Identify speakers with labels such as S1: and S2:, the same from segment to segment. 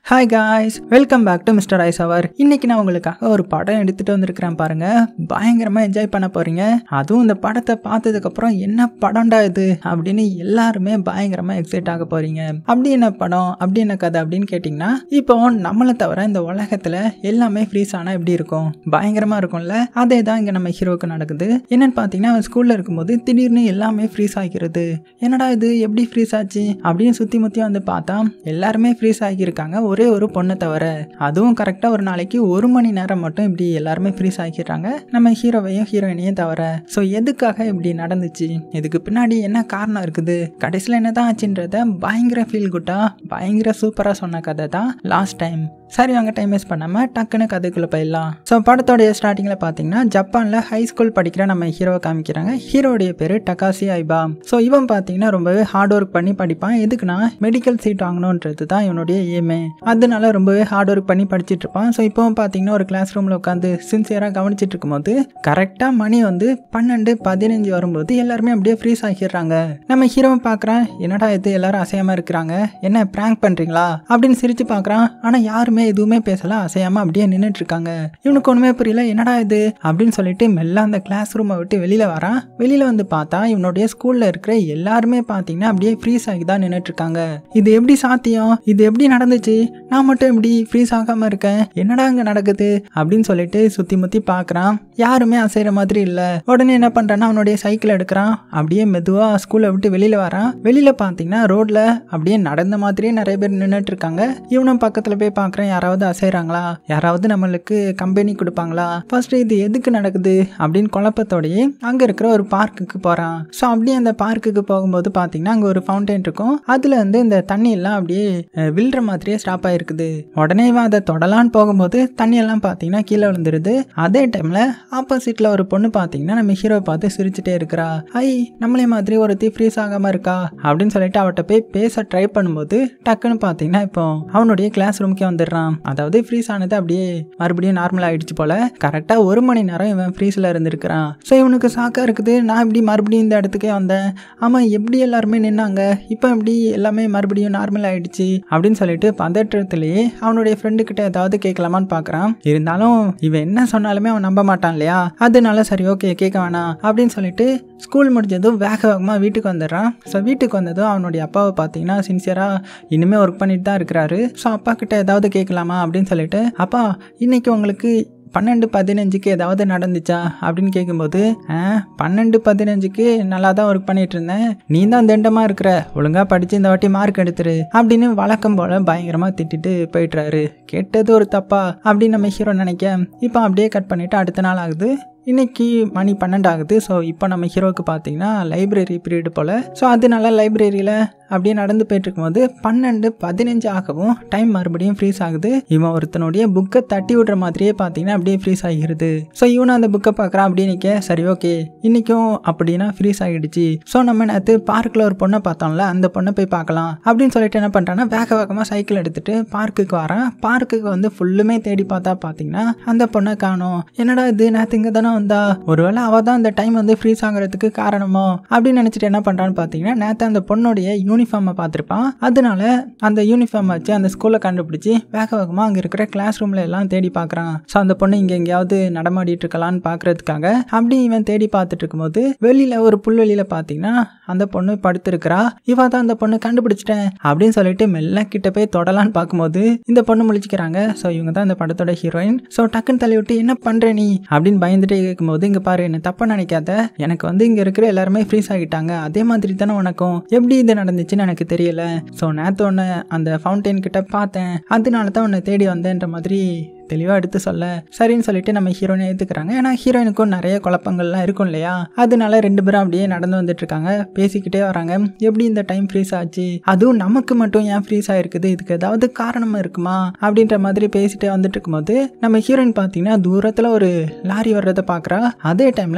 S1: hi guys welcome back to mister ஐஸ் அவர் இன்னைக்கு நான் உங்களுக்காக ஒரு படம் எடுத்துட்டு வந்திருக்கிறேன் பாருங்க பயங்கரமா என்ஜாய் பண்ண போறீங்க அதுவும் இந்த படத்தை பார்த்ததுக்கு அப்புறம் என்ன படம்டா இது அப்படின்னு எல்லாருமே பயங்கரமா எக்ஸைட் ஆக போறீங்க அப்படி என்ன படம் அப்படி என்ன கதை அப்படின்னு கேட்டிங்கன்னா இப்போ நம்மளை தவிர இந்த உலகத்துல எல்லாமே ஃப்ரீஸ் ஆனா எப்படி இருக்கும் பயங்கரமா இருக்கும்ல அதே தான் இங்க நம்ம ஹீரோக்கு நடக்குது என்னன்னு பார்த்தீங்கன்னா அவன் ஸ்கூல்ல இருக்கும்போது திடீர்னு எல்லாமே ஃப்ரீஸ் ஆகிறது என்னடா இது எப்படி ஃப்ரீஸ் ஆச்சு அப்படின்னு சுத்தி முத்தி வந்து பார்த்தா எல்லாருமே ஃப்ரீஸ் ஆகியிருக்காங்க ஒரே ஒரு பொண்ணை தவிர அதுவும் கரெக்டாக ஒரு நாளைக்கு ஒரு மணி நேரம் மட்டும் இப்படி எல்லாருமே ஃப்ரீஸ் ஆக்கிடுறாங்க நம்ம ஹீரோவையும் ஹீரோயினையும் தவிர ஸோ எதுக்காக இப்படி நடந்துச்சு இதுக்கு பின்னாடி என்ன காரணம் இருக்குது கடைசியில் என்ன தான் ஆச்சுன்றத பயங்கர ஃபீல் குட்டா பயங்கர சூப்பராக சொன்ன கதை தான் லாஸ்ட் டைம் சரி அவங்க டைம் வேஸ்ட் பண்ணாமல் டக்குன்னு கதைக்குள்ளே போயிடலாம் ஸோ படத்தோடைய ஸ்டார்டிங்கில் பார்த்தீங்கன்னா ஜப்பானில் ஹை ஸ்கூல் படிக்கிற நம்ம ஹீரோவை காமிக்கிறாங்க ஹீரோடைய பேர் டகாசி ஐபா ஸோ இவன் பார்த்தீங்கன்னா ரொம்பவே ஹார்ட் ஒர்க் பண்ணி படிப்பான் எதுக்குன்னா மெடிக்கல் சீட் வாங்கணுன்றது தான் இவனுடைய ஏமே அதனால ரொம்பவே ஹார்ட் ஒர்க் பண்ணி படிச்சுட்டு இருப்பான் ஸோ இப்போவும் பார்த்தீங்கன்னா ஒரு கிளாஸ் ரூமில் உட்காந்து சின்சியராக கவனிச்சிட்டு இருக்கும்போது கரெக்டாக மணி வந்து பன்னெண்டு பதினஞ்சு வரும்போது எல்லாருமே அப்படியே ஃப்ரீஸ் ஆகிடுறாங்க நம்ம ஹீரோவை பார்க்குறான் என்னடா இது எல்லாரும் அசையாமல் இருக்கிறாங்க என்ன ப்ராங்க் பண்ணுறீங்களா அப்படின்னு சிரிச்சு பார்க்குறான் ஆனால் யாருமே எதுவுமே பேசல அசையாமல் அப்படியே நின்றுட்டு இருக்காங்க இவனுக்கு ஒன்றுமே புரியல என்னடா இது அப்படின்னு சொல்லிட்டு மெல்ல அந்த கிளாஸ் ரூமை விட்டு வெளியில் வரான் வெளியில் வந்து பார்த்தா இவனுடைய ஸ்கூலில் இருக்கிற எல்லாருமே பார்த்தீங்கன்னா அப்படியே ஃப்ரீஸ் ஆகி தான் நின்றுட்டு இருக்காங்க இது எப்படி சாத்தியம் இது எப்படி நடந்துச்சு நான் மட்டும் எப்படி ஃப்ரீஸ் ஆகாமல் இருக்கேன் என்னடா அங்கே நடக்குது அப்படின்னு சொல்லிட்டு சுற்றி முற்றி பார்க்குறான் யாருமே அசைகிற மாதிரி இல்லை உடனே என்ன பண்ணுறான்னா அவனுடைய சைக்கிள் எடுக்கிறான் அப்படியே மெதுவாக ஸ்கூலை விட்டு வெளியில் வரான் வெளியில் பார்த்தீங்கன்னா ரோட்டில் அப்படியே நடந்த மாதிரியே நிறைய பேர் நின்றுட்டு இருக்காங்க இவனும் பக்கத்தில் போய் பார்க்குறேன் யாராவது அசைகிறாங்களா யாராவது நம்மளுக்கு கம்பெனி கொடுப்பாங்களா ஃபர்ஸ்ட் இது எதுக்கு நடக்குது அப்படின்னு குழப்பத்தோடயே அங்கே இருக்கிற ஒரு பார்க்குக்கு போகிறான் ஸோ அப்படியே அந்த பார்க்குக்கு போகும்போது பார்த்தீங்கன்னா அங்கே ஒரு ஃபவுண்டைன் இருக்கும் அதில் வந்து இந்த தண்ணி எல்லாம் அப்படியே அஹ், விழுற மாதிரியே ஸ்டாப் ஆயிருக்குது உடனே இவன் அதை தொடலான்னு போகும்போது தண்ணி எல்லாம் பார்த்தீங்கன்னா கீழே விழுந்துருது அதே டைமில் ஆப்போசிட்டில் ஒரு பொண்ணு பார்த்தீங்கன்னா நம்ம ஹீரோவை பார்த்து சிரிச்சுட்டே இருக்கிறா ஐ நம்மளே மாதிரி ஒரு தீ ஃப்ரீஸ் ஆகாமல் இருக்கா அப்படின்னு சொல்லிட்டு அவட்ட போய் பேச ட்ரை பண்ணும்போது டக்குன்னு பார்த்தீங்கன்னா இப்போ அவனுடைய கிளாஸ் ரூமுக்கே வந்துடுறான் அதாவது ஃப்ரீஸ் ஆனது அப்படியே மறுபடியும் நார்மல் ஆயிடுச்சு போல கரெக்டாக ஒரு மணி நேரம் இவன் ஃப்ரீஸில் இருந்திருக்கிறான் ஸோ இவனுக்கு சாக்கா இருக்குது நான் இப்படி மறுபடியும் இந்த இடத்துக்கே வந்தேன் ஆமாம் எப்படி எல்லாருமே நின்னாங்க இப்போ எப்படி எல்லாமே மறுபடியும் நார்மல் ஆயிடுச்சு அப்படின்னு சொல்லிட்டு பதற்றத்திலேயே அவனுடைய ஃப்ரெண்டு கிட்ட ஏதாவது கேட்கலாமான்னு பார்க்குறான் இருந்தாலும் இவன் என்ன சொன்னாலுமே அவன் நம்ப மாட்டான் இல்லையா அதனால சரி ஓகே கேட்க வேணாம் அப்படின்னு சொல்லிட்டு ஸ்கூல் முடிஞ்சதும் வேக வேகமாக வீட்டுக்கு வந்துடுறான் ஸோ வீட்டுக்கு வந்ததும் அவனுடைய அப்பாவை பார்த்தீங்கன்னா சின்சியராக இனிமேல் ஒர்க் பண்ணிட்டு தான் இருக்கிறாரு ஸோ அப்பா கிட்ட ஏதாவது கேட்கலாமா அப்படின்னு சொல்லிட்டு அப்பா இன்னைக்கு உங்களுக்கு பன்னெண்டு பதினஞ்சுக்கு ஏதாவது நடந்துச்சா அப்படின்னு கேட்கும்போது ஆ பன்னெண்டு பதினஞ்சுக்கு நல்லா தான் ஒர்க் பண்ணிட்டு இருந்தேன் நீ தான் திண்டமாக இருக்கிற ஒழுங்காக படித்து இந்த வாட்டி மார்க் எடுத்துரு அப்படின்னு வழக்கம் போல் பயங்கரமாக திட்டிட்டு போயிட்டுறாரு கேட்டது ஒரு தப்பா அப்படின்னு நம்ம ஹீரோ நினைக்க இப்போ அப்படியே கட் பண்ணிவிட்டு அடுத்த நாள் ஆகுது இன்னைக்கு மணி பன்னெண்டு ஆகுது ஸோ இப்போ நம்ம ஹீரோவுக்கு பார்த்தீங்கன்னா லைப்ரரி பீரியட் போல் ஸோ அதனால லைப்ரரியில் அப்படியே நடந்து போயிட்டு இருக்கும்போது பன்னெண்டு பதினஞ்சு ஆகவும் டைம் மறுபடியும் ஃப்ரீஸ் ஆகுது இவன் ஒருத்தனுடைய புக்கை தட்டி விடுற மாதிரியே பார்த்தீங்கன்னா அப்படியே ஃப்ரீஸ் ஆகிருது ஸோ இவனும் அந்த புக்கை பார்க்குறான் அப்படியே நிற்க சரி ஓகே இன்றைக்கும் அப்படின்னா ஃப்ரீஸ் ஆகிடுச்சு ஸோ நம்ம நேற்று பார்க்கில் ஒரு பொண்ணை பார்த்தோம்ல அந்த பொண்ணை போய் பார்க்கலாம் அப்படின்னு சொல்லிட்டு என்ன பண்ணுறான்னா வேக வேகமாக சைக்கிள் எடுத்துட்டு பார்க்குக்கு வரான் பார்க்குக்கு வந்து ஃபுல்லுமே தேடி பார்த்தா பார்த்தீங்கன்னா அந்த பொண்ணை காணோம் என்னடா இது நேற்று இங்கே தானே வந்தா ஒருவேளை அவள் தான் அந்த டைம் வந்து ஃப்ரீஸ் ஆகிறதுக்கு காரணமோ அப்படின்னு நினச்சிட்டு என்ன பண்ணுறான்னு பார்த்தீங்கன்னா நேற்று அந்த பொண்ணுடைய யூனிஃபார்மை பார்த்துருப்பான் அதனால அந்த யூனிஃபார்ம் வச்சு அந்த ஸ்கூலை கண்டுபிடிச்சி வேக வேகமாக அங்கே இருக்கிற கிளாஸ் ரூமில் எல்லாம் தேடி பார்க்குறான் ஸோ அந்த பொண்ணு இங்கே எங்கேயாவது நடமாடிட்டு இருக்கலான்னு பார்க்கறதுக்காக அப்படி இவன் தேடி பார்த்துட்டு இருக்கும்போது வெளியில் ஒரு புல்வெளியில் பார்த்தீங்கன்னா அந்த பொண்ணு படுத்திருக்கிறா இவ தான் அந்த பொண்ணு கண்டுபிடிச்சிட்டேன் அப்படின்னு சொல்லிட்டு மெல்ல கிட்ட போய் தொடலான்னு பார்க்கும்போது இந்த பொண்ணு முழிச்சுக்கிறாங்க ஸோ இவங்க தான் இந்த படத்தோட ஹீரோயின் ஸோ டக்குன்னு தள்ளி விட்டு என்ன பண்ற நீ அப்படின்னு பயந்துட்டே கேட்கும்போது இங்க பாரு என்ன தப்பா நினைக்காத எனக்கு வந்து இங்க இருக்கிற எல்லாருமே ஃப்ரீஸ் ஆகிட்டாங்க அதே மாதிரி தானே உனக்கும் எப்படி இது நடந்துச்சுன்னு எனக்கு தெரியல ஸோ நேற்று ஒன்று அந்த ஃபவுண்டைன் கிட்ட பார்த்தேன் அதனால தான் உன்னை தேடி வந்தேன்ற மாதிரி தெளிவாக எடுத்து சொல்ல சரின்னு சொல்லிட்டு நம்ம ஹீரோயினை ஏற்றுக்கிறாங்க ஏன்னா ஹீரோயினுக்கும் நிறைய குழப்பங்கள்லாம் இருக்கும் இல்லையா அதனால ரெண்டு பேரும் அப்படியே நடந்து வந்துட்டு இருக்காங்க பேசிக்கிட்டே வராங்க எப்படி இந்த டைம் ஃப்ரீஸ் ஆச்சு அதுவும் நமக்கு மட்டும் ஏன் ஃப்ரீஸ் ஆயிருக்குது இதுக்கு ஏதாவது காரணம் இருக்குமா அப்படின்ற மாதிரி பேசிட்டே வந்துட்டு இருக்கும்போது நம்ம ஹீரோயின் பார்த்தீங்கன்னா தூரத்தில் ஒரு லாரி வர்றதை பார்க்குறா அதே டைமில்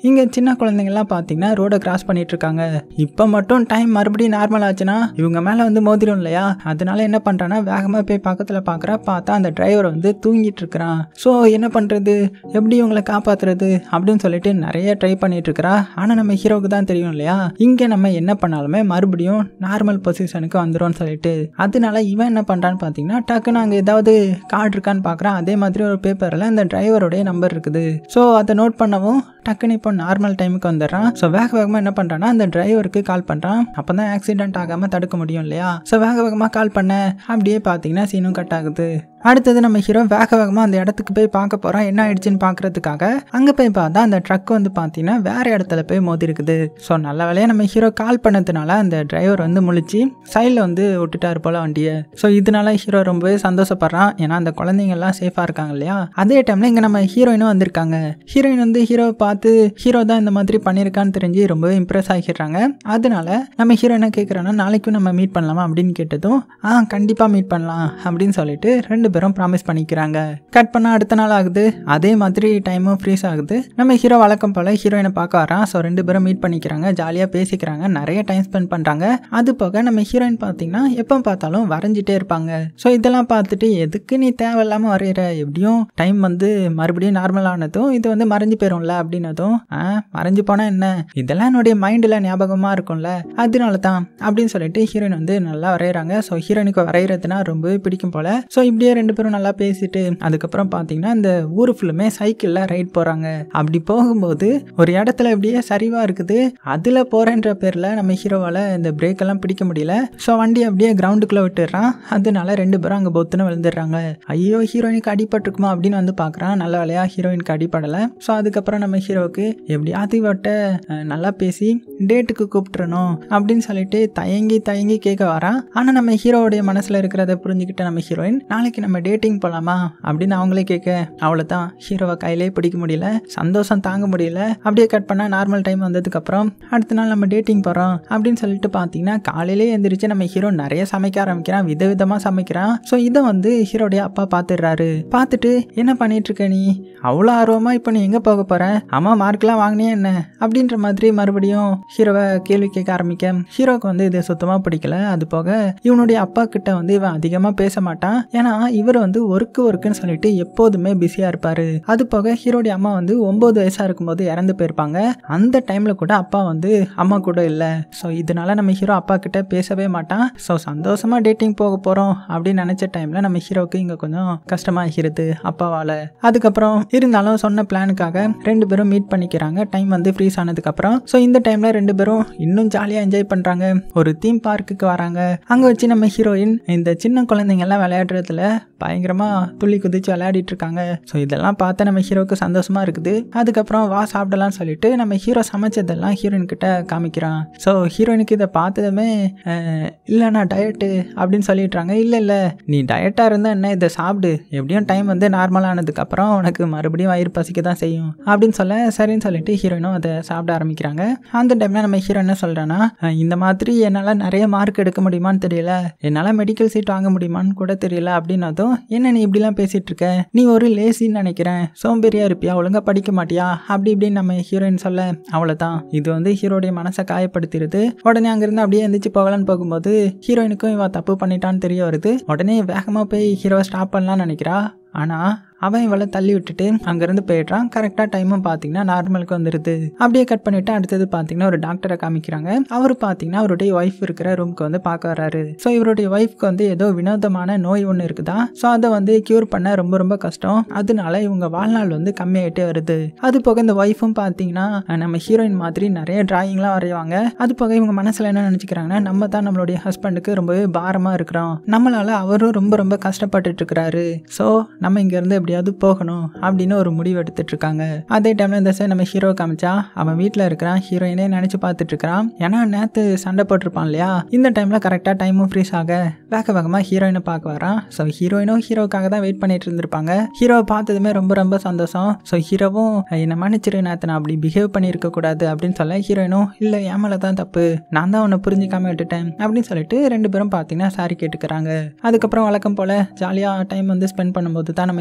S1: இங்கே சின்ன குழந்தைங்கலாம் பார்த்தீங்கன்னா ரோடை கிராஸ் பண்ணிட்டு இருக்காங்க இப்போ மட்டும் டைம் மறுபடியும் நார்மல் ஆச்சுன்னா இவங்க மேலே வந்து மோதிரும் இல்லையா அதனால என்ன பண்ணுறான்னா வேகமாக போய் பக்கத்தில் பார்க்குறா பார்த்தா அந்த டிரைவர் வந்து தூங்கிட்டு இருக்கிறான் ஸோ என்ன பண்ணுறது எப்படி இவங்களை காப்பாற்றுறது அப்படின்னு சொல்லிட்டு நிறைய ட்ரை பண்ணிட்டு இருக்கிறா ஆனால் நம்ம ஹீரோவுக்கு தான் தெரியும் இல்லையா இங்கே நம்ம என்ன பண்ணாலுமே மறுபடியும் நார்மல் பொசிஷனுக்கு வந்துடும் சொல்லிட்டு அதனால இவன் என்ன பண்ணுறான்னு பார்த்தீங்கன்னா டக்குன்னு அங்கே ஏதாவது கார்டு இருக்கான்னு பார்க்குறான் அதே மாதிரி ஒரு பேப்பரில் அந்த டிரைவருடைய நம்பர் இருக்குது ஸோ அதை நோட் பண்ணவும் டக்குன்னு இப்போ நார்மல் டைமுக்கு வந்துடுறான் ஸோ வேக வேகமாக என்ன பண்ணுறான்னா அந்த டிரைவருக்கு கால் பண்ணுறான் அப்போ தான் ஆக்சிடென்ட் ஆகாமல் தடுக்க முடியும் இல்லையா ஸோ வேக வேகமாக கால் பண்ண அப்படியே பார்த்தீங்கன்னா சீனும் கட் ஆகுது அடுத்தது நம்ம ஹீரோ வேக வேகமாக அந்த இடத்துக்கு போய் பார்க்க போகிறோம் என்ன ஆயிடுச்சுன்னு பார்க்கறதுக்காக அங்கே போய் பார்த்தா அந்த ட்ரக் வந்து பார்த்தீங்கன்னா வேற இடத்துல போய் மோதி இருக்குது ஸோ நல்ல வேலையாக நம்ம ஹீரோ கால் பண்ணதுனால அந்த டிரைவர் வந்து முழிச்சு சைடில் வந்து விட்டுட்டாரு போல வண்டியை ஸோ இதனால ஹீரோ ரொம்பவே சந்தோஷப்படுறான் ஏன்னா அந்த குழந்தைங்க எல்லாம் சேஃபாக இருக்காங்க இல்லையா அதே டைமில் இங்கே நம்ம ஹீரோயினும் வந்திருக்காங்க ஹீரோயின் வந்து ஹீரோவை பார்த்து ஹீரோ தான் இந்த மாதிரி பண்ணியிருக்கான்னு தெரிஞ்சு ரொம்பவே இம்ப்ரெஸ் ஆகிடுறாங்க அதனால நம்ம ஹீரோ என்ன கேட்குறோன்னா நாளைக்கும் நம்ம மீட் பண்ணலாமா அப்படின்னு கேட்டதும் ஆ கண்டிப்பாக மீட் பண்ணலாம் அப்படின்னு சொல்லிட்டு ரெண்டு பேரும் ப்ராமிஸ் பண்ணிக்கிறாங்க கட் பண்ண அடுத்த நாள் ஆகுது அதே மாதிரி டைமும் ஃப்ரீஸ் ஆகுது நம்ம ஹீரோ வழக்கம் போல் ஹீரோயினை பார்க்க வரான் ஸோ ரெண்டு பேரும் மீட் பண்ணிக்கிறாங்க ஜாலியாக பேசிக்கிறாங்க நிறைய டைம் ஸ்பெண்ட் பண்ணுறாங்க அது போக நம்ம ஹீரோயின் பார்த்தீங்கன்னா எப்போ பார்த்தாலும் வரைஞ்சிட்டே இருப்பாங்க ஸோ இதெல்லாம் பார்த்துட்டு எதுக்கு நீ தேவையில்லாமல் வரைகிற எப்படியும் டைம் வந்து மறுபடியும் நார்மல் ஆனதும் இது வந்து மறைஞ்சு போயிரும்ல அப்படின்னதும் ஆ மறைஞ்சு போனால் என்ன இதெல்லாம் என்னுடைய மைண்டில் ஞாபகமாக இருக்கும்ல அதனால தான் அப்படின்னு சொல்லிட்டு ஹீரோயின் வந்து நல்லா வரைகிறாங்க ஸோ ஹீரோயினுக்கு வரைகிறதுனா ரொம்பவே பிடிக்கும் போல ஸோ இப்படியே ரெண்டு பேரும் நல்லா பேசிட்டு அதுக்கப்புறம் பார்த்தீங்கன்னா இந்த ஊர் ஃபுல்லுமே சைக்கிளில் ரைட் போகிறாங்க அப்படி போகும்போது ஒரு இடத்துல இப்படியே சரிவாக இருக்குது அதில் போகிறேன்ற பேரில் நம்ம ஹீரோவால் இந்த பிரேக் எல்லாம் பிடிக்க முடியல ஸோ வண்டி அப்படியே கிரவுண்டுக்குள்ளே விட்டுடுறான் அதனால ரெண்டு பேரும் அங்கே பொத்துன்னு விழுந்துடுறாங்க ஐயோ ஹீரோயினுக்கு அடிபட்டிருக்குமா அப்படின்னு வந்து பார்க்குறான் நல்ல வேலையாக ஹீரோயினுக்கு அடிப்படலை ஸோ அதுக்கப்புறம் நம்ம ஹீரோவுக்கு எப்படியாவது இவட்ட அஹ், நல்லா பேசி டேட்டுக்கு கூப்பிட்டுறணும் அப்படின்னு சொல்லிட்டு தயங்கி தயங்கி கேட்க வரான் ஆனால் நம்ம ஹீரோவுடைய மனசில் இருக்கிறத புரிஞ்சுக்கிட்ட நம்ம ஹீரோயின் நாளைக்கு நம்ம டேட்டிங் போகலாமா அப்படின்னு அவங்களே கேட்க அவ்வளோதான் ஹீரோவை கையிலே பிடிக்க முடியல சந்தோஷம் தாங்க முடியல அப்படியே கட் பண்ணால் நார்மல் டைம் வந்ததுக்கப்புறம் அடுத்த நாள் நம்ம டேட்டிங் போகிறோம் அப்படின்னு சொல்லிட்டு பார்த்தீங்கன்னா காலையிலே எந்திரிச்சு நம்ம ஹீரோ நிறைய சமைக்க ஆரம்பிக்கிறான் விதவிதமாக சமைக்கிறான் ஸோ இதை வந்து ஹீரோடைய அப்பா பார்த்துடுறாரு பார்த்துட்டு என்ன பண்ணிட்டு இருக்க நீ அவ்வளோ ஆர்வமாக இப்போ நீ எங்கே போக போகிற அம்மா மார்க்லாம் வாங்கினியா என்ன அப்படின்ற மாதிரி மறுபடியும் ஹீரோவை கேள்வி கேட்க ஆரம்பிக்க ஹீரோக்கு வந்து இது சுத்தமாக பிடிக்கல அது போக இவனுடைய அப்பா கிட்ட வந்து இவன் அதிகமாக பேச மாட்டான் ஏன்னா இவர் வந்து ஒர்க்கு ஒர்க்குன்னு சொல்லிட்டு எப்போதுமே பிஸியாக இருப்பார் அது போக ஹீரோடைய அம்மா வந்து ஒம்பது வயசாக இருக்கும்போது இறந்து போயிருப்பாங்க அந்த டைமில் கூட அப்பா வந்து அம்மா கூட இல்லை ஸோ இதனால நம்ம ஹீரோ அப்பா கிட்ட பேசவே மாட்டான் ஸோ சந்தோஷமாக டேட்டிங் போக போகிறோம் அப்படின்னு நினச்ச டைமில் நம்ம ஹீரோவுக்கு இங்கே கொஞ்சம் கஷ்டமாகிறது அப்பாவால் அதுக்கப்புறம் இருந்தாலும் சொன்ன பிளானுக்காக ரெண்டு பேரும் மீட் பண்ணிக்கிறாங்க டைம் வந்து ஃப்ரீஸ் ஆனதுக்கப்புறம் ஸோ இந்த டைமில் ரெண்டு பேரும் இன்னும் ஜாலியாக என்ஜாய் பண்ணுறாங்க ஒரு தீம் பார்க்குக்கு வராங்க அங்கே வச்சு நம்ம ஹீரோயின் இந்த சின்ன குழந்தைங்கெல்லாம் விளையாடுறதுல பயங்கரமாக துள்ளி குதிச்சு விளையாடிட்டு இருக்காங்க ஸோ இதெல்லாம் பார்த்து நம்ம ஹீரோவுக்கு சந்தோஷமாக இருக்குது அதுக்கப்புறம் வா சாப்பிடலாம்னு சொல்லிட்டு நம்ம ஹீரோ சமைச்சதெல்லாம் ஹீரோயின் கிட்ட காமிக்கிறான் ஸோ ஹீரோயினுக்கு இதை பார்த்ததுமே அஹ், இல்லை நான் டயட்டு அப்படின்னு சொல்லிடுறாங்க இல்லை இல்லை நீ டயட்டாக இருந்தால் என்ன இதை சாப்பிடு எப்படியும் டைம் வந்து நார்மலானதுக்கப்புறம் உனக்கு மறுபடியும் வயிறு பசிக்க தான் செய்யும் அப்படின்னு சொல்ல சரின்னு சொல்லிட்டு ஹீரோயினும் அதை சாப்பிட ஆரம்பிக்கிறாங்க அந்த டைமில் நம்ம ஹீரோ என்ன சொல்கிறேன்னா இந்த மாதிரி என்னால் நிறைய மார்க் எடுக்க முடியுமான்னு தெரியல என்னால் மெடிக்கல் சீட் வாங்க முடியுமான்னு கூட தெரியல அப்படின்னதும் என்ன நீ இப்படிலாம் பேசிகிட்டு இருக்க நீ ஒரு லேசின்னு நினைக்கிறேன் சோம்பேறியா இருப்பியா ஒழுங்காக படிக்க மாட்டியா அப்படி இப்படின்னு நம்ம ஹீரோயின் சொல்ல அவ்வளோதான் இது வந்து ஹீரோடைய மனசை காயப்படுத்திடுது உடனே அங்கேருந்து அப்படியே எந்திரிச்சு போகலான்னு போகும்போது ஹீரோயினுக்கும் இவ தப்பு பண்ணிட்டான்னு தெரிய வருது உடனே வேகமாக போய் ஹீரோவை ஸ்டாப் பண்ணலாம்னு நினைக்கிறா ஆனால் அவன் இவளை தள்ளி விட்டுட்டு அங்கேருந்து போயிடுறான் கரெக்டாக டைமும் பார்த்தீங்கன்னா நார்மலுக்கு வந்துடுது அப்படியே கட் பண்ணிவிட்டு அடுத்தது பார்த்தீங்கன்னா ஒரு டாக்டரை காமிக்கிறாங்க அவர் பார்த்தீங்கன்னா அவருடைய ஒய்ஃப் இருக்கிற ரூமுக்கு வந்து பார்க்க வராரு ஸோ இவருடைய ஒய்ஃப்க்கு வந்து ஏதோ வினோதமான நோய் ஒன்று இருக்குதா ஸோ அதை வந்து க்யூர் பண்ண ரொம்ப ரொம்ப கஷ்டம் அதனால இவங்க வாழ்நாள் வந்து கம்மியாயிட்டே வருது அது போக இந்த ஒய்ஃபும் பார்த்தீங்கன்னா நம்ம ஹீரோயின் மாதிரி நிறைய டிராயிங்லாம் வரைவாங்க அது போக இவங்க மனசில் என்ன நினச்சிக்கிறாங்கன்னா நம்ம தான் நம்மளுடைய ஹஸ்பண்டுக்கு ரொம்பவே பாரமாக இருக்கிறோம் நம்மளால அவரும் ரொம்ப ரொம்ப கஷ்டப்பட்டுட்டு இருக்கிறாரு ஸோ நம்ம இங்கேருந்து எப்படியாவது போகணும் அப்படின்னு ஒரு முடிவு எடுத்துட்டு இருக்காங்க அதே டைமில் இந்த சைடு நம்ம ஹீரோ காமிச்சா அவன் வீட்டில் இருக்கிறான் ஹீரோயினே நினச்சி பார்த்துட்டு இருக்கிறான் ஏன்னா நேற்று சண்டை போட்டிருப்பான் இல்லையா இந்த டைமில் கரெக்டாக டைமும் ஃப்ரீஸ் ஆக வேக வேகமாக ஹீரோயினை பார்க்க வரான் ஸோ ஹீரோயினும் ஹீரோக்காக தான் வெயிட் பண்ணிட்டு இருந்திருப்பாங்க ஹீரோவை பார்த்ததுமே ரொம்ப ரொம்ப சந்தோஷம் ஸோ ஹீரோவும் என்னை மன்னிச்சிரு நேற்று நான் அப்படி பிஹேவ் பண்ணியிருக்க கூடாது அப்படின்னு சொல்ல ஹீரோயினும் இல்லை என் மேலே தான் தப்பு நான் தான் உன்னை புரிஞ்சிக்காம விட்டுட்டேன் அப்படின்னு சொல்லிட்டு ரெண்டு பேரும் பார்த்தீங்கன்னா சாரி கேட்டுக்கிறாங்க அதுக்கப்புறம் வழக்கம் போல் ஜாலியாக டைம் வந்து ஸ்பெண்ட் பண்ணும்போது தான் நம்ம ஹீரோ சொல்கிறான்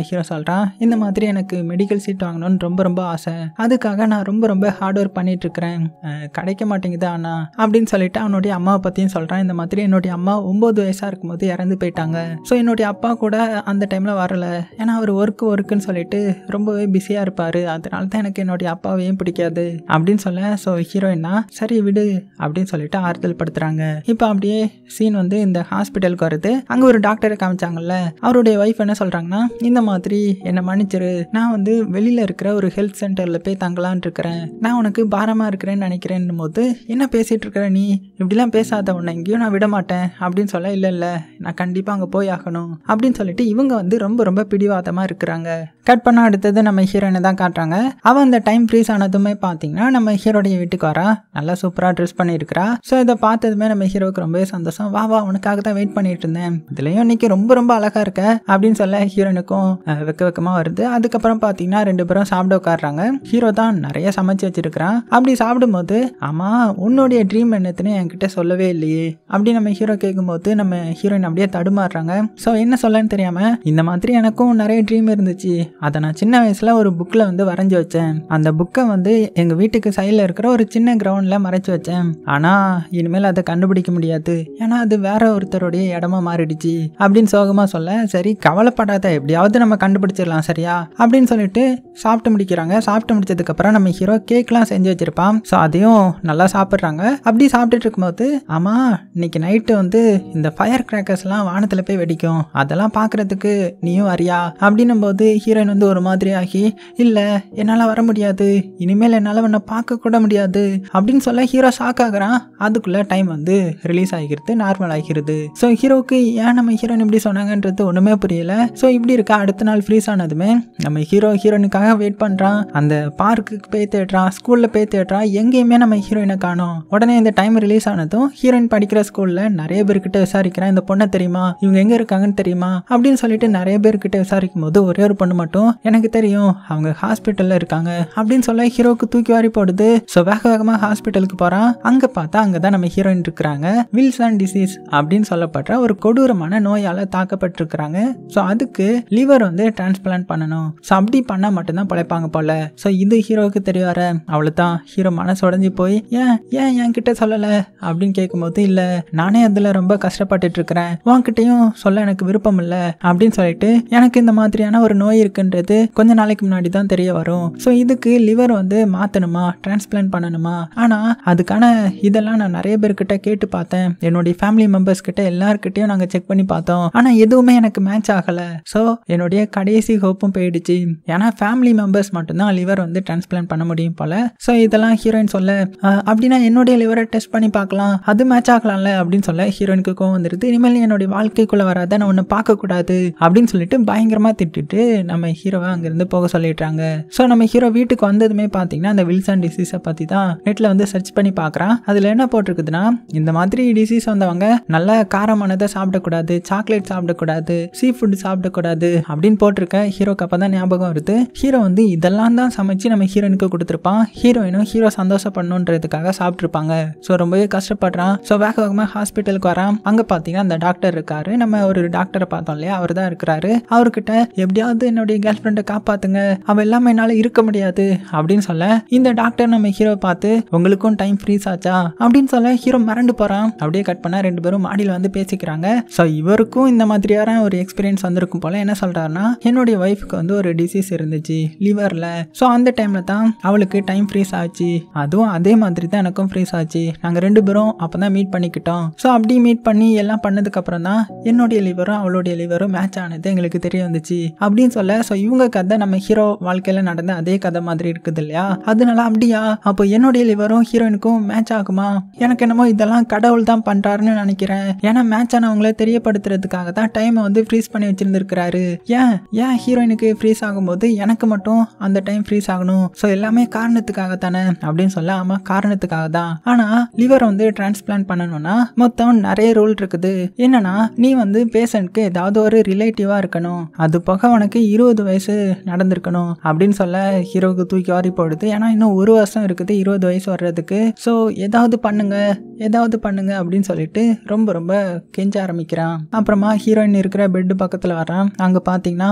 S1: சொல்கிறான் இந்த மாதிரி எனக்கு மெடிக்கல் சீட் வாங்கணும்னு ரொம்ப ரொம்ப ஆசை அதுக்காக நான் ரொம்ப ரொம்ப ஹார்ட் ஒர்க் பண்ணிட்டு இருக்கிறேன் அஹ், கிடைக்க மாட்டேங்குது அண்ணா அப்படின்னு சொல்லிட்டு அவனுடைய அம்மாவை பற்றியும் சொல்கிறான் இந்த மாதிரி என்னுடைய அம்மா ஒம்பது வயசாக இருக்கும்போது இறந்து போயிட்டாங்க ஸோ என்னுடைய அப்பா கூட அந்த டைமில் வரல ஏன்னா அவர் ஒர்க்கு ஒர்க்குன்னு சொல்லிட்டு ரொம்பவே பிஸியாக இருப்பார் அதனால தான் எனக்கு என்னுடைய அப்பாவையும் பிடிக்காது அப்படின்னு சொல்ல ஸோ ஹீரோயினா சரி விடு அப்படின்னு சொல்லிட்டு ஆறுதல் படுத்துறாங்க இப்போ அப்படியே சீன் வந்து இந்த ஹாஸ்பிட்டலுக்கு வருது அங்கே ஒரு டாக்டரை காமிச்சாங்கல்ல அவருடைய ஒய்ஃப் என்ன சொல்கிறாங்கன்னா இந்த மாதிரி என்னை மன்னிச்சிரு நான் வந்து வெளியில் இருக்கிற ஒரு ஹெல்த் சென்டரில் போய் தங்கலான் இருக்கிறேன் நான் உனக்கு பாரமாக இருக்கிறேன்னு நினைக்கிறேன் போது என்ன பேசிகிட்டு இருக்கிற நீ இப்படிலாம் பேசாத உன்னை எங்கேயும் நான் விட மாட்டேன் அப்படின்னு சொல்ல இல்லை இல்லை நான் கண்டிப்பாக அங்கே போய் ஆகணும் அப்படின்னு சொல்லிட்டு இவங்க வந்து ரொம்ப ரொம்ப பிடிவாதமாக இருக்கிறாங்க கட் பண்ண அடுத்தது நம்ம ஹீரோயினை தான் காட்டுறாங்க அவன் அந்த டைம் ஃப்ரீஸ் ஆனதுமே பார்த்தீங்கன்னா நம்ம ஹீரோடைய வீட்டுக்கு வரா நல்லா சூப்பராக ட்ரெஸ் பண்ணியிருக்கிறா ஸோ இதை பார்த்ததுமே நம்ம ஹீரோவுக்கு ரொம்பவே சந்தோஷம் வா வா உனக்காக தான் வெயிட் பண்ணிட்டு இருந்தேன் இதுலேயும் இன்னைக்கு ரொம்ப ரொம்ப அழகாக இருக்க அப்படின்னு சொல்ல ஹீரோனுக்கும் அஹ், வெக்க வெக்கமாக வருது அதுக்கப்புறம் பார்த்தீங்கன்னா ரெண்டு பேரும் சாப்பிட உட்காடுறாங்க ஹீரோ தான் நிறைய சமைச்சு வச்சிருக்கிறான் அப்படி சாப்பிடும்போது ஆமாம் உன்னுடைய ட்ரீம் என்னத்துன்னு என்கிட்ட சொல்லவே இல்லையே அப்படி நம்ம ஹீரோ கேட்கும்போது நம்ம ஹீரோயின் அப்படியே தடுமாறுறாங்க ஸோ என்ன சொல்லன்னு தெரியாமல் இந்த மாதிரி எனக்கும் நிறைய ட்ரீம் இருந்துச்சு அதை நான் சின்ன வயசில் ஒரு புக்கில் வந்து வரைஞ்சி வச்சேன் அந்த புக்கை வந்து எங்கள் வீட்டுக்கு சைடில் இருக்கிற ஒரு சின்ன கிரவுண்டில் மறைச்சு வச்சேன் ஆனால் இனிமேல் அதை கண்டுபிடிக்க முடியாது ஏன்னா அது வேற ஒருத்தருடைய இடமா மாறிடுச்சு அப்படின்னு சோகமாக சொல்ல சரி கவலைப்படாத எப்படியாவது நம்ம கண்டுபிடிச்சிடலாம் சரியா அப்படின்னு சொல்லிட்டு சாப்பிட்டு முடிக்கிறாங்க சாப்பிட்டு முடிச்சதுக்கப்புறம் நம்ம ஹீரோ கேக்லாம் செஞ்சு வச்சிருப்பான் ஸோ அதையும் நல்லா சாப்பிட்றாங்க அப்படி சாப்பிட்டுட்டு இருக்கும்போது ஆமாம் இன்னைக்கு நைட்டு வந்து இந்த ஃபயர் கிராக்கர்ஸ்லாம் வானத்தில் போய் வெடிக்கும் அதெல்லாம் பார்க்கறதுக்கு நீயும் வரியா அப்படின்னும் போது ஹீரோயின் வந்து ஒரு மாதிரி ஆகி இல்லை என்னால் வர முடியாது இனிமேல் என்னால் உன்னை பார்க்க கூட முடியாது அப்படின்னு சொல்ல ஹீரோ ஷாக் ஆகுறான் அதுக்குள்ளே டைம் வந்து ரிலீஸ் ஆகிருது நார்மல் ஆகிருது ஸோ ஹீரோவுக்கு ஏன் நம்ம ஹீரோயின் இப்படி சொன்னாங்கன்றது ஒன்றுமே புரியல ஸோ இப்படி இருக்கா அடுத்த நாள் ஃப்ரீஸ் ஆனதுமே நம்ம ஹீரோ ஹீரோயினுக்காக வெயிட் பண்ணுறான் அந்த பார்க்குக்கு போய் தேடுறான் ஸ்கூலில் போய் தேடுறான் எங்கேயுமே நம்ம ஹீரோயினை காணோம் உடனே இந்த டைம் ரிலீஸ் ஆனதும் ஹீரோயின் படிக்கிற ஸ்கூலில் நிறைய பேர்கிட்ட விசாரிக்கிறேன் இந்த பொண்ணை தெரியுமா இவங்க எங்கே இருக்காங்கன்னு தெரியுமா அப்படின்னு சொல்லிட்டு நிறைய பேர்கிட்ட விசாரிக்கும் போது ஒரே ஒரு பொண்ணு மட்டும் எனக்கு தெரியும் அவங்க ஹாஸ்பிட்டலில் இருக்காங்க அப்படின்னு சொல்ல ஹீரோக்கு தூக்கி வாரி போடுது ஸோ வேக வேகமாக ஹாஸ்பிட்டலுக்கு போகிறான் அங்கே பார்த்தா அங்கே தான் நம்ம ஹீரோயின் இருக்கிறாங்க வில்சன் டிசீஸ் அப்படின்னு சொல்லப்படுற ஒரு கொடூரமான நோயால் தாக்கப்பட்டிருக்கிறாங்க ஸோ அதுக்கு லிவர் வந்து டிரான்ஸ்பிளான்ட் பண்ணணும் ஸோ அப்படி பண்ணால் மட்டும்தான் பழைப்பாங்க போல ஸோ இது ஹீரோவுக்கு தெரிய வர அவளு தான் ஹீரோ மனசு உடஞ்சி போய் ஏன் ஏன் என்கிட்ட சொல்லலை அப்படின்னு கேட்கும்போது இல்லை நானே அதில் ரொம்ப கஷ்டப்பட்டுட்டு இருக்கிறேன் உன்கிட்டயும் சொல்ல எனக்கு விருப்பம் இல்லை அப்படின்னு சொல்லிட்டு எனக்கு இந்த மாதிரியான ஒரு நோய் இருக்குன்றது கொஞ்ச நாளைக்கு முன்னாடி தான் தெரிய வரும் ஸோ இதுக்கு லிவர் வந்து மாற்றணுமா டிரான்ஸ்பிளான்ட் பண்ணணுமா ஆனால் அதுக்கான இதெல்லாம் நான் நிறைய பேர்கிட்ட கேட்டு பார்த்தேன் என்னுடைய ஃபேமிலி மெம்பர்ஸ் கிட்ட எல்லார்கிட்டையும் நாங்கள் செக் பண்ணி பார்த்தோம் ஆனால் எதுவுமே எனக்கு மேட்ச் ஆகலை ஸோ என்னுடைய கடைசி ஹோப்பும் போயிடுச்சு ஏன்னா ஃபேமிலி மெம்பர்ஸ் மட்டும்தான் லிவர் வந்து டிரான்ஸ்பிளான்ட் பண்ண முடியும் போல ஸோ இதெல்லாம் ஹீரோயின் சொல்ல "அஹ், அப்படின்னா என்னுடைய லிவரை டெஸ்ட் பண்ணி பார்க்கலாம் அது மேட்ச் ஆகலாம்ல அப்படின்னு சொல்ல ஹீரோயினுக்கு கோவம் வந்துருது இனிமேல் நீ என்னுடைய வாழ்க்கைக்குள்ள வராத நான் உன்னை பார்க்கக்கூடாது அப்படின்னு சொல்லிட்டு பயங்கரமாக திட்டிட்டு நம்ம ஹீரோவை அங்கேருந்து போக சொல்லிடுறாங்க ஸோ நம்ம ஹீரோ வீட்டுக்கு வந்ததுமே பார்த்தீங்கன்னா அந்த வில்சன் டிசீஸை பற்றி தான் நெட்டில் வந்து சர்ச் பண்ணி பார்க்குறான் அதில் என்ன போட்டிருக்குதுன்னா இந்த மாதிரி டிசீஸ் வந்தவங்க நல்ல காரமானதை சாப்பிடக்கூடாது சாக்லேட் சாப்பிடக்கூடாது சீ ஃபுட் சாப்பிடக்கூடாது அப்படின்னு போட்டிருக்க ஹீரோக்கு அப்போ தான் ஞாபகம் வருது ஹீரோ வந்து இதெல்லாம் தான் சமைச்சு நம்ம ஹீரோயினுக்கு கொடுத்துருப்பான் ஹீரோயினும் ஹீரோ சந்தோஷப்படணுன்றதுக்காக சாப்பிட்ருப்பாங்க ஸோ ரொம்பவே கஷ்டப்படுறான் ஸோ வேக வேகமாக ஹாஸ்பிட்டலுக்கு வரான் அங்கே பார்த்தீங்கன்னா அந்த டாக்டர் இருக்காரு நம்ம ஒரு டாக்டரை பார்த்தோம் இல்லையா அவர் தான் இருக்கிறாரு அவர்கிட்ட எப்படியாவது என்னுடைய கேர்ள் ஃப்ரெண்டை காப்பாத்துங்க அவ இல்லாமல் என்னால் இருக்க முடியாது அப்படின்னு சொல்ல இந்த டாக்டர் நம்ம ஹீரோ பார்த்து உங்களுக்கும் டைம் ஃப்ரீஸ் ஆச்சா அப்படின்னு சொல்ல ஹீரோ மறந்து போகிறான் அப்படியே கட் பண்ணா ரெண்டு பேரும் மாடியில் வந்து பேசிக்கிறாங்க ஸோ இவருக்கும் இந்த மாதிரியான ஒரு எக்ஸ்பீரியன்ஸ் வந்திருக்கும் போல என்ன சொல்றாருன்னா என்னுடைய ஒய்ஃப்க்கு வந்து ஒரு டிசீஸ் இருந்துச்சு லிவரில் ஸோ அந்த டைமில் தான் அவளுக்கு டைம் ஃப்ரீஸ் ஆச்சு அதுவும் அதே மாதிரி தான் எனக்கும் ஃப்ரீஸ் ஆச்சு நாங்கள் ரெண்டு பேரும் அப்போ தான் மீட் பண்ணிக்கிட்டோம் ஸோ அப்படி மீட் பண்ணி எல்லாம் பண்ணதுக்கப்புறம் தான் என்னுடைய லிவரும் அவளுடைய லிவரும் மேட்ச் ஆனது எங்களுக்கு தெரிய வந்துச்சு அப்படின்னு சொல்ல ஸோ இவங்க கதை நம்ம ஹீரோ வாழ்க்கையில் நடந்த அதே கதை மாதிரி இருக்குது இல்லையா அதனால அப்படியா அப்போ என்னுடைய லிவரும் ஹீரோயினுக்கும் மேட்ச் ஆகுமா எனக்கு என்னமோ இதெல்லாம் கடவுள் தான் பண்ணுறாருன்னு நினைக்கிறேன் ஏன்னா மேட்ச் ஆனவங்கள தெரியப்படுத்துறதுக்காக தான் டைமை வந்து ஃப்ரீஸ் பண்ணி வச்சிருந்திருக்கிறாரு ஏன் ஏன் ஹீரோயினுக்கு ஃப்ரீஸ் ஆகும்போது எனக்கு மட்டும் அந்த டைம் ஃப்ரீஸ் ஆகணும் ஸோ எல்லாமே காரணத்துக்காக தானே அப்படின்னு சொல்ல ஆமா காரணத்துக்காக தான் ஆனா லிவர் வந்து டிரான்ஸ்பிளான்ட் பண்ணணும்னா மொத்தம் நிறைய ரூல் இருக்குது என்னன்னா நீ வந்து பேஷண்ட்க்கு ஏதாவது ஒரு ரிலேட்டிவா இருக்கணும் அது போக உனக்கு இருபது வயசு நடந்திருக்கணும் அப்படின்னு சொல்ல ஹீரோவுக்கு தூக்கி வாரி போடுது ஏன்னா இன்னும் ஒரு வருஷம் இருக்குது இருபது வயசு வர்றதுக்கு ஸோ ஏதாவது பண்ணுங்க ஏதாவது பண்ணுங்க அப்படின்னு சொல்லிட்டு ரொம்ப ரொம்ப கெஞ்ச ஆரம்பிக்கிறான் அப்புறமா ஹீரோயின் இருக்கிற பெட் பக்கத்தில் வரான் அங்கே பார்த்தீங்கன்னா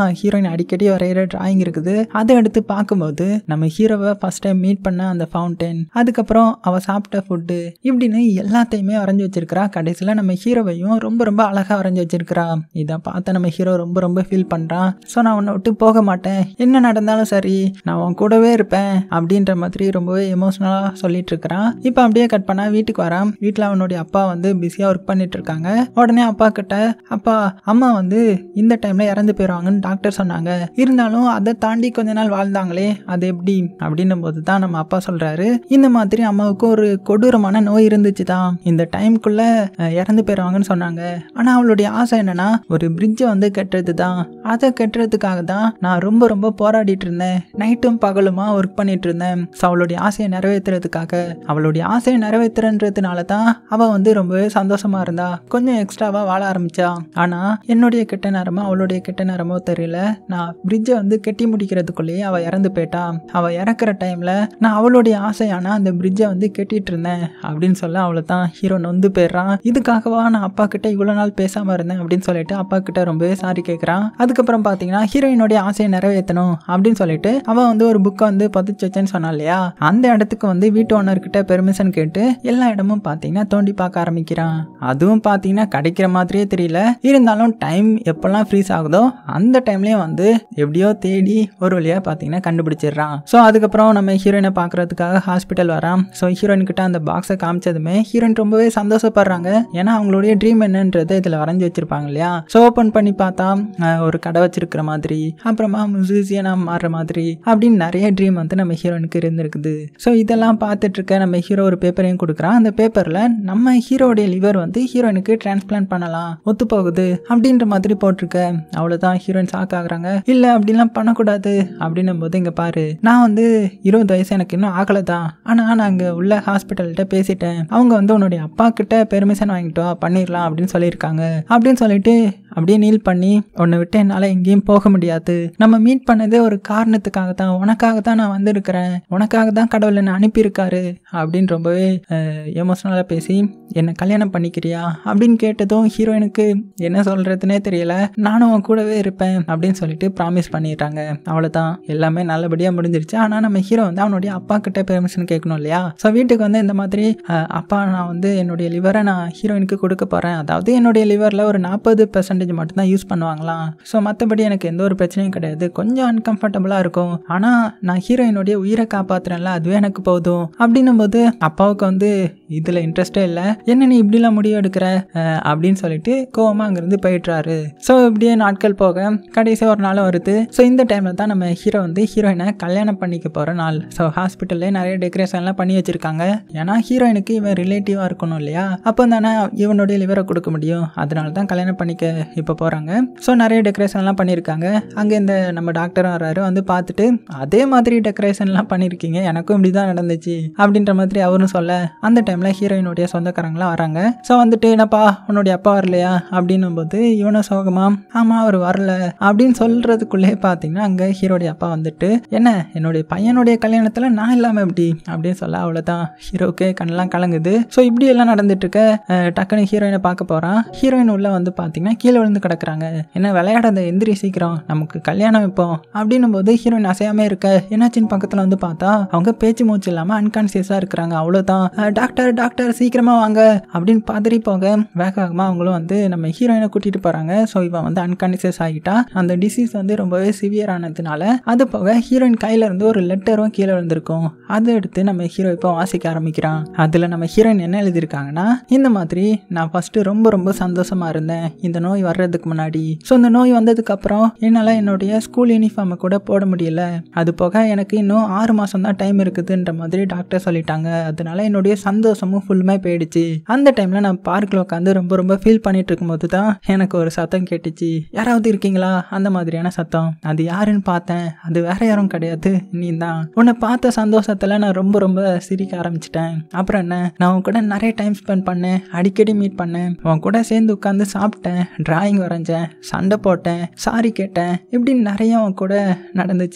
S1: தான் ஹீரோயின் அடிக்கடி வரைகிற டிராயிங் இருக்குது அதை எடுத்து பார்க்கும்போது நம்ம ஹீரோவை ஃபர்ஸ்ட் டைம் மீட் பண்ண அந்த ஃபவுண்டைன் அதுக்கப்புறம் அவள் சாப்பிட்ட ஃபுட்டு இப்படின்னு எல்லாத்தையுமே வரைஞ்சி வச்சிருக்கிறா கடைசியில் நம்ம ஹீரோவையும் ரொம்ப ரொம்ப அழகாக வரைஞ்சி வச்சிருக்கிறா இதை பார்த்து நம்ம ஹீரோ ரொம்ப ரொம்ப ஃபீல் பண்ணுறான் ஸோ நான் உன்னை விட்டு போக மாட்டேன் என்ன நடந்தாலும் சரி நான் உன் கூடவே இருப்பேன் அப்படின்ற மாதிரி ரொம்பவே எமோஷ்னலாக சொல்லிட்டு இருக்கிறான் இப்போ அப்படியே கட் பண்ணா வீட்டுக்கு வரான் வீட்டில் அவனுடைய அப்பா வந்து பிஸியாக ஒர்க் பண்ணிட்டு இருக்காங்க உடனே அப்பா கிட்ட அப்பா அம்மா வந்து இந்த டைம்ல இறந்து போயிடுவாங்கன்னு டாக்டர் சொன்னாங்க இருந்தாலும் அதை தாண்டி கொஞ்ச நாள் வாழ்ந்தாங்களே அது எப்படி அப்படின்னும் போது தான் நம்ம அப்பா சொல்றாரு இந்த மாதிரி அம்மாவுக்கு ஒரு கொடூரமான நோய் இருந்துச்சு தான் இந்த டைம்குள்ள அஹ், இறந்து போயிடுவாங்கன்னு சொன்னாங்க ஆனால் அவளுடைய ஆசை என்னன்னா ஒரு பிரிட்ஜை வந்து கட்டுறது தான் அதை கட்டுறதுக்காக தான் நான் ரொம்ப ரொம்ப போராடிட்டு இருந்தேன் நைட்டும் பகலுமா ஒர்க் பண்ணிட்டு இருந்தேன் ஸோ அவளுடைய ஆசையை நிறைவேற்றுறதுக்காக அவளுடைய ஆசையை நிறைவேற்றுறன்றதுனால தான் அவள் வந்து ரொம்பவே சந்தோஷமா இருந்தா கொஞ்சம் எக்ஸ்ட்ராவாக வாழ ஆரம்பிச்சா ஆனால் என்னுடைய கெட்ட நேரமோ அவளுடைய கெட்ட நேரமோ தெரியல நான் பிரிட்ஜை வந்து கெட்டி முடிக்கிறதுக்குள்ளேயே அவள் இறந்து போயிட்டா அவள் இறக்குற டைமில் நான் அவளுடைய ஆசையான அந்த பிரிட்ஜை வந்து கெட்டிட்டு இருந்தேன் அப்படின்னு சொல்ல அவளை தான் ஹீரோ நொந்து போயிடுறான் இதுக்காகவா நான் அப்பா கிட்ட இவ்வளோ நாள் பேசாமல் இருந்தேன் அப்படின்னு சொல்லிட்டு அப்பா கிட்ட ரொம்பவே சாரி கேட்குறான் அதுக்கப்புறம் பார்த்தீங்கன்னா ஹீரோயினுடைய ஆசையை நிறைவேற்றணும் அப்படின்னு சொல்லிட்டு அவன் வந்து ஒரு புக்கை வந்து பதிச்சு வச்சேன்னு சொன்னான் இல்லையா அந்த இடத்துக்கு வந்து வீட்டு ஓனர்கிட்ட பெர்மிஷன் கேட்டு எல்லா இடமும் பார்த்தீங்கன்னா தோண்டி பார்க்க ஆரம்பிக்கிறான் அதுவும் பார்த்தீங்கன்னா கிடைக்கிற மாதிரியே தெரியல இருந்தாலும் டைம் எப்பெல்லாம் ஃப்ரீஸ் ஆகுதோ அந்த டைம்லேயும் வந்து எப்படியோ தேடி ஒரு வழியாக பார்த்தீங்கன்னா கண்டுபிடிச்சிடுறான் ஸோ அதுக்கப்புறம் நம்ம ஹீரோயினை பார்க்கறதுக்காக ஹாஸ்பிட்டல் வரான் ஸோ ஹீரோயின் கிட்ட அந்த பாக்ஸை காமிச்சதுமே ஹீரோயின் ரொம்பவே சந்தோஷப்படுறாங்க ஏன்னா அவங்களுடைய ட்ரீம் என்னன்றதை இதில் வரைஞ்சி வச்சிருப்பாங்க இல்லையா ஸோ ஓப்பன் பண்ணி பார்த்தா அஹ், ஒரு கடை வச்சிருக்கிற மாதிரி அப்புறமா மியூசியனாக மாறுற மாதிரி அப்படின்னு நிறைய ட்ரீம் வந்து நம்ம ஹீரோயினுக்கு இருந்திருக்குது ஸோ இதெல்லாம் பார்த்துட்டு இருக்க நம்ம ஹீரோ ஒரு பேப்பரையும் கொடுக்குறான் அந்த பேப்பரில் நம்ம ஹீரோடைய லிவர் வந்து ஹீரோயினுக்கு டிரான்ஸ்பிளான்ட் பண்ணலாம் ஒத்து போகுது அப்படின்ற மாதிரி போட்டிருக்க அவ்வளோதான் ஹீரோயின் ஷாக் ஆகுறாங்க இல்லை அப்படிலாம் பண்ணக்கூடாது அப்படின்னும் போது இங்கே பாரு நான் வந்து இருபது வயசு எனக்கு இன்னும் ஆகலை தான் ஆனால் நான் அங்கே உள்ள ஹாஸ்பிட்டல்கிட்ட பேசிட்டேன் அவங்க வந்து உன்னுடைய அப்பா கிட்ட பெர்மிஷன் வாங்கிட்டோ பண்ணிடலாம் அப்படின்னு சொல்லியிருக்காங்க அப்படின்னு சொல்லிட்டு அப்படியே நீல் பண்ணி உன்னை விட்டு என்னால் எங்கேயும் போக முடியாது நம்ம மீட் பண்ணதே ஒரு காரணத்துக்காக தான் உனக்காக தான் நான் வந்திருக்கிறேன் உனக்காக தான் கடவுள் என்னை அனுப்பியிருக்காரு அப்படின்னு ரொம்பவே எமோஷ்னலாக பேசி என்னை கல்யாணம் பண்ணிக்கிறியா அப்படின்னு கேட்டதும் ஹீரோயினுக்கு என்ன சொல்கிறதுனே தெரியல நானும் உன் கூடவே இருப்பேன் அப்படின்னு சொல்லிட்டு ப்ராமிஸ் பண்ணிடுறாங்க அவ்வளோதான் எல்லாமே நல்லபடியாக முடிஞ்சிருச்சு ஆனால் நம்ம ஹீரோ வந்து அவனுடைய அப்பா கிட்ட பெர்மிஷன் கேட்கணும் இல்லையா ஸோ வீட்டுக்கு வந்து இந்த மாதிரி அஹ், அப்பா நான் வந்து என்னுடைய லிவரை நான் ஹீரோயினுக்கு கொடுக்க போகிறேன் அதாவது என்னுடைய லிவரில் ஒரு நாற்பது பெர்சன்டேஜ் மட்டும்தான் யூஸ் பண்ணுவாங்களாம் ஸோ மற்றபடி எனக்கு எந்த ஒரு பிரச்சனையும் கிடையாது கொஞ்சம் அன்கம்ஃபர்டபுளாக இருக்கும் ஆனால் நான் ஹீரோயினுடைய உயிரை காப்பாத்துறேன்ல அதுவே எனக்கு போதும் அப்படின்னும் போது அப்பாவுக்கு வந்து இதில் இன்ட்ரெஸ்டே இல்லை என்ன நீ இப்படிலாம் முடிவு எடுக்கிற அஹ், அப்படின்னு சொல்லிட்டு கோவமாக அங்கேருந்து போயிட்டுறாரு ஸோ இப்படியே நாட்கள் போக கடைசி ஒரு நாள் வருது ஸோ இந்த டைமில் தான் நம்ம ஹீரோ வந்து ஹீரோயினை கல்யாணம் பண்ணிக்க போகிற நாள் ஸோ ஹாஸ்பிட்டல்லே நிறைய டெக்கரேஷன்லாம் பண்ணி வச்சுருக்காங்க ஏன்னா ஹீரோயினுக்கு இவன் ரிலேட்டிவாக இருக்கணும் இல்லையா அப்போ தானே இவனுடைய லிவரை கொடுக்க முடியும் அதனால தான் கல்யாணம் பண்ணிக்க இப்போ போகிறாங்க ஸோ நிறைய டெக்கரேஷன்லாம் பண்ணியிருக்காங்க அங்கே இந்த நம்ம டாக்டரும் வர்றாரு வந்து பார்த்துட்டு அதே மாதிரி டெக்கரேஷன்லாம் பண்ணியிருக்கீங்க எனக்கும் இப்படி தான் நடந்துச்சு அப்படின்ற மாதிரி அவரும் சொல்ல அந்த டைமில் ஹீரோயினுடைய சொந்தக்காரங்களாம் வராங்க ஸோ வந்துட்டு என்னப்பா உன்னுடைய அப்பா வரலையா அப்படின்னும் போது இவனும் சோகமா ஆமாம் அவர் வரல அப்படின்னு சொல்கிறதுக்குள்ளே பார்த்தீங்கன்னா அங்கே ஹீரோடைய அப்பா வந்துட்டு என்ன என்னுடைய பையனுடைய கல்யாணத்தில் நான் இல்லாமல் எப்படி அப்படின்னு சொல்ல அவ்வளோதான் ஹீரோக்கு கண்ணெல்லாம் கலங்குது ஸோ இப்படி எல்லாம் நடந்துட்டு இருக்க அஹ், டக்குன்னு ஹீரோயினை பார்க்க போகிறான் ஹீரோயின் உள்ள வந்து பார்த்தீங்கன்னா கீழே விழுந்து கிடக்குறாங்க என்ன விளையாடாத எந்திரி சீக்கிரம் நமக்கு கல்யாணம் வைப்போம் அப்படின்னும் போது ஹீரோயின் அசையாம இருக்க என்னாச்சுன்னு பக்கத்தில் வந்து பார்த்தா அவங்க பேச்சு மூச்சு இல்லாமல் அன்கான்சியஸாக இருக்கிறாங்க அவ்வளோதான் அஹ், டாக்டர் டாக்டர் சீக்கிரமா வாங்க அப்படின்னு பதறி போக வேக வேகமாக அவங்களும் வந்து நம்ம ஹீரோயினை கூட்டிட்டு போகிறாங்க ஸோ இவன் வந்து அன்கான்சியஸ் ஆகிட்டா அந்த டிசீஸ் வந்து ரொம்பவே சிவியர் ஆனதுனால அது போக ஹீரோயின் கையில இருந்து ஒரு லெட்டரும் கீழே விழுந்திருக்கும் அதை எடுத்து நம்ம ஹீரோ இப்போ வாசிக்க ஆரம்பிக்கிறான் அதில் நம்ம ஹீரோயின் என்ன எழுதியிருக்காங்கன்னா இந்த மாதிரி நான் ஃபஸ்ட்டு ரொம்ப ரொம்ப சந்தோஷமா இருந்தேன் இந்த நோய் வர்றதுக்கு முன்னாடி ஸோ இந்த நோய் வந்ததுக்கு அப்புறம் என்னால் என்னுடைய ஸ்கூல் யூனிஃபார்மை கூட போட முடியல அது போக எனக்கு இன்னும் ஆறு மாதம் தான் டைம் இருக்குதுன்ற மாதிரி டாக்டர் சொல்லிட்டாங்க அதனால என்னுடைய சந்தோஷமும் ஃபுல்லுமே போயிடுச்சு அந்த டைமில் நான் பார்க்கில் உட்காந்து ரொம்ப ரொம்ப ஃபீல் பண்ணிட்டு இருக்கும்போது தான் எனக்கு ஒரு சத்தம் கேட்டுச்சு யாராவது இருக்கீங்களா அந்த மாதிரியான சத்தம் அது யாருன்னு பார்த்தேன் அது வேற யாரும் கிடையாது நீ தான் உன்னை பார்த்த சந்தோஷத்தில் நான் ரொம்ப ரொம்ப சிரிக்க ஆரம்பிச்சிட்டேன் அப்புறம் என்ன நான் உன் கூட நிறைய டைம் ஸ்பெண்ட் பண்ணேன் அடிக்கடி மீட் பண்ணேன் உன் கூட சேர்ந்து உட்காந்து சாப்பிட்டேன் டிராயிங் வரைஞ்சேன் சண்டை போட்டேன் சாரி கேட்டேன் இப்படி நிறைய உன் கூட நடந்துச்சு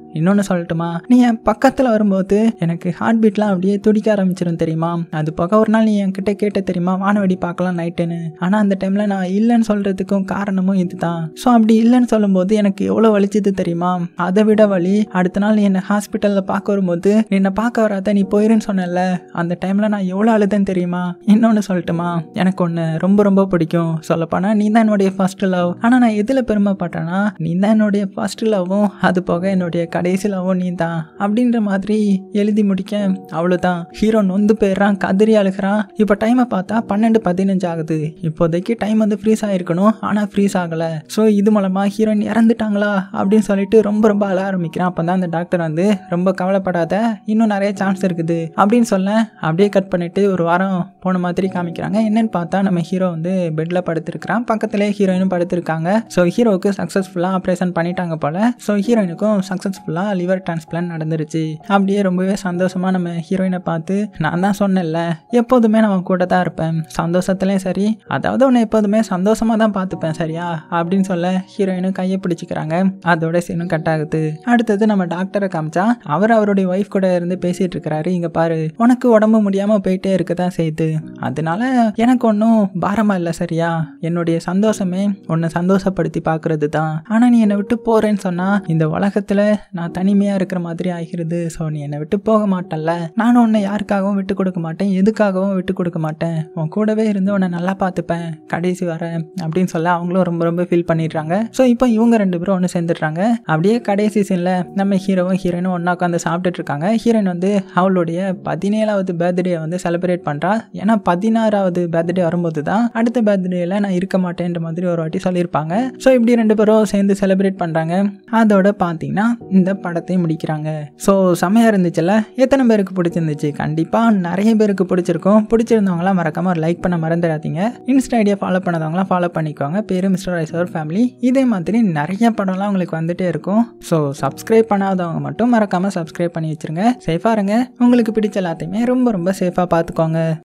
S1: இன்னொன்று சொல்லட்டுமா நீ என் பக்கத்தில் வரும்போது எனக்கு ஹார்ட் பீட்லாம் அப்படியே துடிக்க ஆரம்பிச்சிடும் தெரியுமா அது போக ஒரு நாள் நீ என்கிட்ட கேட்ட தெரியுமா வானவெடி பார்க்கலாம் நைட்டுன்னு ஆனால் அந்த டைமில் நான் இல்லைன்னு சொல்கிறதுக்கும் காரணமும் இதுதான் ஸோ அப்படி இல்லைன்னு சொல்லும்போது எனக்கு எவ்வளோ வலிச்சது தெரியுமா அதை விட வலி அடுத்த நாள் நீ என்னை ஹாஸ்பிட்டலில் பார்க்க வரும்போது நீ என்னை பார்க்க வராத நீ போயிருன்னு சொன்னல அந்த டைமில் நான் எவ்வளோ அழுதேன்னு தெரியுமா இன்னொன்று சொல்லட்டுமா எனக்கு ஒன்று ரொம்ப ரொம்ப பிடிக்கும் சொல்லப்போனால் நீ தான் என்னுடைய ஃபர்ஸ்ட் லவ் ஆனால் நான் எதில் பெருமைப்பட்டேன்னா நீ தான் என்னுடைய ஃபர்ஸ்ட் லவ்வும் அது போக என்னுடைய கடைசி லவ்வும் நீ தான் அப்படின்ற மாதிரி எழுதி முடிக்க அவ்வளோதான் ஹீரோ நொந்து போயிடுறான் கதறி அழுகிறான் இப்போ டைமை பார்த்தா பன்னெண்டு பதினஞ்சு ஆகுது இப்போதைக்கு டைம் வந்து ஃப்ரீஸ் ஆகிருக்கணும் ஆனால் ஃப்ரீஸ் ஆகலை ஸோ இது மூலமாக ஹீரோயின் இறந்துட்டாங்களா அப்படின்னு சொல்லிட்டு ரொம்ப ரொம்ப அழ ஆரம்பிக்கிறான் அப்போ தான் அந்த டாக்டர் வந்து ரொம்ப கவலைப்படாத இன்னும் நிறைய சான்ஸ் இருக்குது அப்படின்னு சொல்ல அப்படியே கட் பண்ணிட்டு ஒரு வாரம் போன மாதிரி காமிக்கிறாங்க என்னன்னு பார்த்தா நம்ம ஹீரோ வந்து பெட்டில் படுத்திருக்கிறான் பக்கத்துலேயே ஹீரோயினும் படுத்திருக்காங்க ஸோ ஹீரோவுக்கு சக்ஸஸ்ஃபுல்லாக ஆப்ரேஷன் பண்ணிட்டாங்க போல் ஸோ ஹீரோயினுக்கும் சக்ஸஸ்ஃபுல்லாக லிவர் டிரான்ஸ்பிளான்ட் நடந்துருச்சு அப்படியே ரொம்பவே சந்தோஷமாக நம்ம ஹீரோயினை பார்த்து நான் தான் சொன்னேன்ல எப்போதுமே நான் கூட தான் இருப்பேன் சந்தோஷத்துலேயும் சரி அதாவது உன்னை எப்போதுமே சந்தோஷமாக தான் பார்த்துப்பேன் சரியா அப்படின்னு சொல்ல ஹீரோயினும் கையை பிடிச்சிக்கிறாங்க அதோட சீனும் கட் ஆகுது அடுத்தது நம்ம டாக்டரை காமிச்சா அவர் அவருடைய ஒய்ஃப் கூட இருந்து பேசிட்டு இருக்கிறாரு இங்க பாரு உனக்கு உடம்பு முடியாம போயிட்டே இருக்க தான் செய்யுது அதனால எனக்கு ஒன்றும் பாரமா இல்லை சரியா என்னுடைய சந்தோஷமே உன்னை சந்தோஷப்படுத்தி பார்க்கறது தான் ஆனா நீ என்னை விட்டு போறேன்னு சொன்னா இந்த உலகத்துல நான் தனிமையா இருக்கிற மாதிரி ஆகிறது ஸோ நீ என்னை விட்டு போக மாட்டல்ல நானும் உன்னை யாருக்காகவும் விட்டு கொடுக்க மாட்டேன் எதுக்காகவும் விட்டு கொடுக்க மாட்டேன் உன் கூடவே இருந்து உன்னை நல்லா பார்த்துப்பேன் கடைசி வர அப்படின்னு சொல்ல அவங்களும் ரொம்ப ரொம்ப ஃபீல் பண்ணிடுறாங்க ஸோ இப்போ இவங்க ரெண்டு பேரும் ஒன்று சேர்ந்துடுறாங்க அப்படியே கடைசி சீனில் நம்ம ஹீரோவும் ஹீரோயினும் ஒன்றா உட்காந்து சாப்பிட்டுட்டு இருக்காங்க ஹீரோயின் வந்து அவளுடைய பதினேழாவது பர்த்டே வந்து செலிப்ரேட் பண்ணுறா ஏன்னா பதினாறாவது பர்த்டே வரும்போது தான் அடுத்த பர்த்டேல நான் இருக்க மாட்டேன்ற மாதிரி ஒரு வாட்டி சொல்லியிருப்பாங்க ஸோ இப்படி ரெண்டு பேரும் சேர்ந்து செலிப்ரேட் பண்ணுறாங்க அதோட பார்த்தீங்கன்னா இந்த படத்தை முடிக்கிறாங்க ஸோ செமையாக இருந்துச்சுல்ல எத்தனை பேருக்கு பிடிச்சிருந்துச்சு கண்டிப்பாக நிறைய பேருக்கு பிடிச்சிருக்கும் பிடிச்சிருந்தவங்களாம் மறக்காம ஒரு லைக் பண்ண மறந்துடாதீங்க இன்ஸ்டா ஐடியா ஃபாலோ பண்ணதவங்களாம் ஃபாலோ பண்ணிக்கோங்க பேர் மிஸ்டர் ஐசவர் ஃபேமிலி இதே மாதிரி நிறைய படம்லாம் உங்களுக்கு வந்துட்டே இருக்கும் ஸோ சப்ஸ்கிரைப் பண்ணாதவங்க மட்டும் மறக்காமல் சப்ஸ்கிரைப் பண்ணி வச்சிருங்க சேஃபாக இருங்க உங்களுக்கு பிடிச்ச எல்லாத்தையுமே ரொம்ப ரொம்ப சேஃபாக பார்த்துக்கோங்க